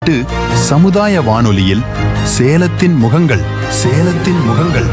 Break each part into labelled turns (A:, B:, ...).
A: எட்டு சமுதாய வானொலியில் சேலத்தின் முகங்கள் சேலத்தின் முகங்கள்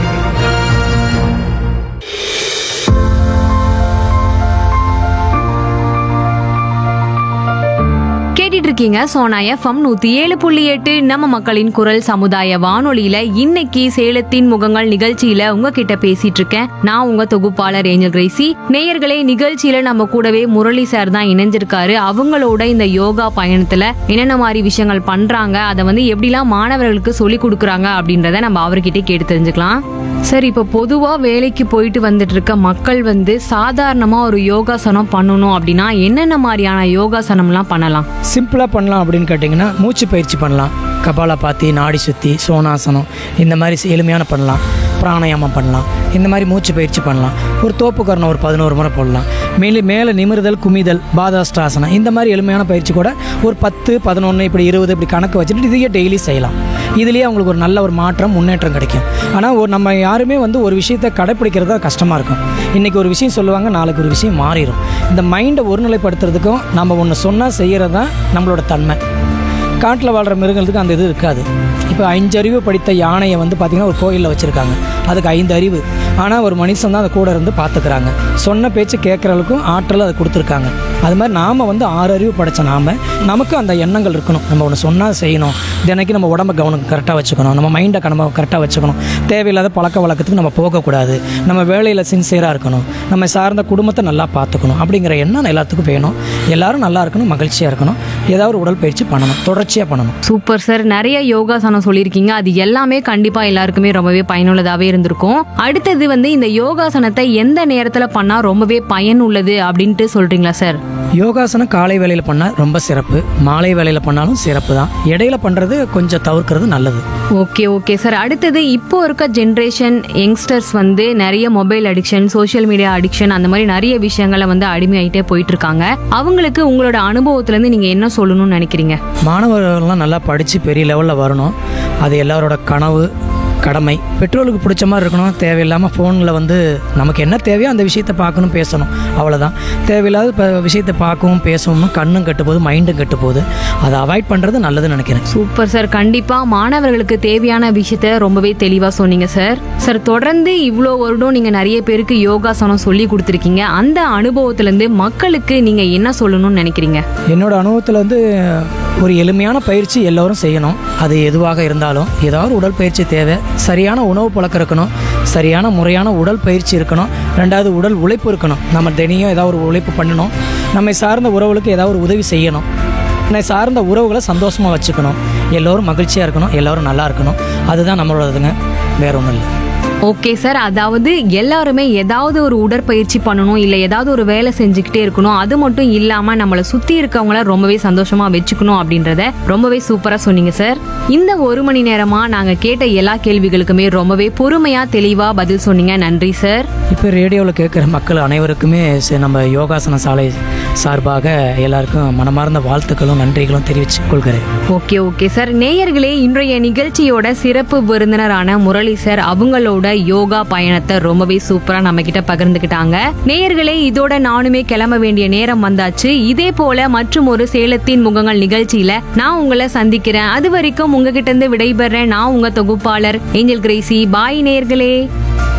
B: கேட்டுட்டு இருக்கீங்க சோனா எஃப்எம் நூத்தி ஏழு புள்ளி எட்டு நம்ம மக்களின் குரல் சமுதாய வானொலியில இன்னைக்கு சேலத்தின் முகங்கள் நிகழ்ச்சியில உங்ககிட்ட பேசிட்டு இருக்கேன் நான் உங்க தொகுப்பாளர் ஏஞ்சல் கிரேசி நேயர்களே நிகழ்ச்சியில நம்ம கூடவே முரளி சார் தான் இணைஞ்சிருக்காரு அவங்களோட இந்த யோகா பயணத்துல என்னென்ன மாதிரி விஷயங்கள் பண்றாங்க அதை வந்து எப்படிலாம் மாணவர்களுக்கு சொல்லி கொடுக்குறாங்க அப்படின்றத நம்ம அவர்கிட்ட கேட்டு தெரிஞ்சுக்கலாம் சார் இப்போ பொதுவா வேலைக்கு போயிட்டு வந்துட்டு இருக்க மக்கள் வந்து சாதாரணமா ஒரு யோகாசனம் பண்ணணும் அப்படின்னா என்னென்ன மாதிரியான யோகாசனம்லாம் பண்ணலாம்
C: சிம்பிளாக பண்ணலாம் அப்படின்னு கேட்டிங்கன்னா மூச்சு பயிற்சி பண்ணலாம் கபாலபாத்தி நாடி சுத்தி சோனாசனம் இந்த மாதிரி எளிமையான பண்ணலாம் பிராணாயாமம் பண்ணலாம் இந்த மாதிரி மூச்சு பயிற்சி பண்ணலாம் ஒரு தோப்புக்கரணம் ஒரு பதினோரு முறை போடலாம் மேலே மேலே நிமிர்தல் குமிதல் பாதாஷ்டாசனம் இந்த மாதிரி எளிமையான பயிற்சி கூட ஒரு பத்து பதினொன்று இப்படி இருபது இப்படி கணக்கு வச்சுட்டு இதையே டெய்லி செய்யலாம் இதுலேயே அவங்களுக்கு ஒரு நல்ல ஒரு மாற்றம் முன்னேற்றம் கிடைக்கும் ஆனால் ஒரு நம்ம யாருமே வந்து ஒரு விஷயத்தை கடைப்பிடிக்கிறது தான் கஷ்டமாக இருக்கும் இன்றைக்கி ஒரு விஷயம் சொல்லுவாங்க நாளைக்கு ஒரு விஷயம் மாறிடும் இந்த மைண்டை ஒருநிலைப்படுத்துறதுக்கும் நம்ம ஒன்று சொன்னால் செய்கிறது தான் நம்மளோட தன்மை காட்டில் வாழ்கிற மிருகங்களுக்கு அந்த இது இருக்காது இப்போ அஞ்சறிவு படித்த யானையை வந்து பார்த்திங்கன்னா ஒரு கோயிலில் வச்சுருக்காங்க அதுக்கு ஐந்து அறிவு ஆனால் ஒரு மனுஷன் தான் அதை கூட இருந்து பார்த்துக்கிறாங்க சொன்ன பேச்சு கேட்குறவளுக்கும் ஆற்றல் அதை கொடுத்துருக்காங்க அது மாதிரி நாம் வந்து ஆறு அறிவு படைச்ச நாம நமக்கு அந்த எண்ணங்கள் இருக்கணும் நம்ம ஒன்று சொன்னால் செய்யணும் தினைக்கு நம்ம உடம்ப கவனம் கரெக்டாக வச்சுக்கணும் நம்ம மைண்டை நம்ம கரெக்டாக வச்சுக்கணும் தேவையில்லாத பழக்க வழக்கத்துக்கு நம்ம போகக்கூடாது நம்ம வேலையில் சின்சியராக இருக்கணும் நம்ம சார்ந்த குடும்பத்தை நல்லா பார்த்துக்கணும் அப்படிங்கிற எண்ணம் எல்லாத்துக்கும் வேணும் எல்லாரும் நல்லா இருக்கணும் மகிழ்ச்சியாக இருக்கணும் ஏதாவது ஒரு உடற்பயிற்சி பண்ணணும் தொடர்ச்சியாக பண்ணணும்
B: சூப்பர் சார் நிறைய யோகாசனம் சொல்லியிருக்கீங்க அது எல்லாமே கண்டிப்பா எல்லாருக்குமே ரொம்பவே பயனுள்ளதாவே இருந்திருக்கும் அடுத்தது வந்து இந்த யோகாசனத்தை எந்த நேரத்துல பண்ணா ரொம்பவே பயனுள்ளது அப்படின்ட்டு சொல்றீங்களா சார்
C: யோகாசனம் காலை வேளையில் பண்ணால் ரொம்ப சிறப்பு மாலை வேளையில் பண்ணாலும் சிறப்பு தான் இடையில பண்ணுறது கொஞ்சம் தவிர்க்கிறது நல்லது
B: ஓகே ஓகே சார் அடுத்தது இப்போ இருக்க ஜென்ரேஷன் யங்ஸ்டர்ஸ் வந்து நிறைய mobile addiction social media addiction அந்த மாதிரி நிறைய விஷயங்களை வந்து அடிமையாயிட்டே போயிட்டு இருக்காங்க அவங்களுக்கு உங்களோட அனுபவத்துல இருந்து நீங்க என்ன சொல்லணும்னு நினைக்கிறீங்க
C: மாணவர்கள்லாம் நல்லா படித்து பெரிய லெவலில் வரணும் அது எல்லாரோட கனவு கடமை பெற்றோருக்கு பிடிச்ச மாதிரி இருக்கணும் தேவையில்லாமல் ஃபோனில் வந்து நமக்கு என்ன தேவையோ அந்த விஷயத்தை பார்க்கணும் பேசணும் அவ்வளோதான் தேவையில்லாத இப்போ விஷயத்தை பார்க்கவும் பேசவும் கண்ணும் கெட்டு போகுது மைண்டும் கெட்டு போகுது அதை அவாய்ட் பண்ணுறது நல்லதுன்னு நினைக்கிறேன்
B: சூப்பர் சார் கண்டிப்பா மாணவர்களுக்கு தேவையான விஷயத்த ரொம்பவே தெளிவா சொன்னீங்க சார் சார் தொடர்ந்து இவ்வளோ வருடம் நீங்க நிறைய பேருக்கு யோகாசனம் சொல்லி கொடுத்துருக்கீங்க அந்த அனுபவத்துல இருந்து மக்களுக்கு நீங்க என்ன சொல்லணும்னு நினைக்கிறீங்க
C: என்னோட அனுபவத்தில் வந்து ஒரு எளிமையான பயிற்சி எல்லோரும் செய்யணும் அது எதுவாக இருந்தாலும் ஏதாவது உடற்பயிற்சி தேவை சரியான உணவு பழக்கம் இருக்கணும் சரியான முறையான உடல் பயிற்சி இருக்கணும் ரெண்டாவது உடல் உழைப்பு இருக்கணும் நம்ம தினையும் ஏதாவது ஒரு உழைப்பு பண்ணணும் நம்மை சார்ந்த உறவுகளுக்கு ஏதாவது ஒரு உதவி செய்யணும் நம்மை சார்ந்த உறவுகளை சந்தோஷமாக வச்சுக்கணும் எல்லோரும் மகிழ்ச்சியாக இருக்கணும் எல்லோரும் நல்லா இருக்கணும் அதுதான் நம்மளோடதுங்க வேற ஒன்றும் இல்லை
B: ஓகே சார் அதாவது எல்லாருமே ஏதாவது ஒரு உடற்பயிற்சி பண்ணணும் இல்லை ஏதாவது ஒரு வேலை செஞ்சுக்கிட்டே இருக்கணும் அது மட்டும் இல்லாம நம்மளை சுத்தி இருக்கவங்கள ரொம்பவே சந்தோஷமா வச்சுக்கணும் அப்படின்றத ரொம்பவே சூப்பரா சொன்னீங்க சார் இந்த ஒரு மணி நேரமா நாங்க கேட்ட எல்லா கேள்விகளுக்குமே ரொம்பவே பொறுமையா தெளிவா பதில் சொன்னீங்க நன்றி சார்
C: இப்போ ரேடியோவில் கேட்குற மக்கள் அனைவருக்குமே சரி, நம்ம யோகாசன சாலை சார்பாக எல்லாருக்கும் மனமார்ந்த வாழ்த்துக்களும் நன்றிகளும் தெரிவித்துக் கொள்கிறேன்
B: ஓகே ஓகே சார் நேயர்களே இன்றைய நிகழ்ச்சியோட சிறப்பு விருந்தினரான முரளி சார் அவங்களோட யோகா பயணத்தை ரொம்பவே சூப்பரா நம்ம கிட்ட பகிர்ந்துக்கிட்டாங்க நேயர்களே இதோட நானுமே கிளம்ப வேண்டிய நேரம் வந்தாச்சு இதே போல மற்றும் ஒரு சேலத்தின் முகங்கள் நிகழ்ச்சியில நான் உங்களை சந்திக்கிறேன் அது வரைக்கும் உங்ககிட்ட இருந்து விடைபெறேன் நான் உங்க தொகுப்பாளர் ஏஞ்சல் கிரேசி பாய் நேயர்களே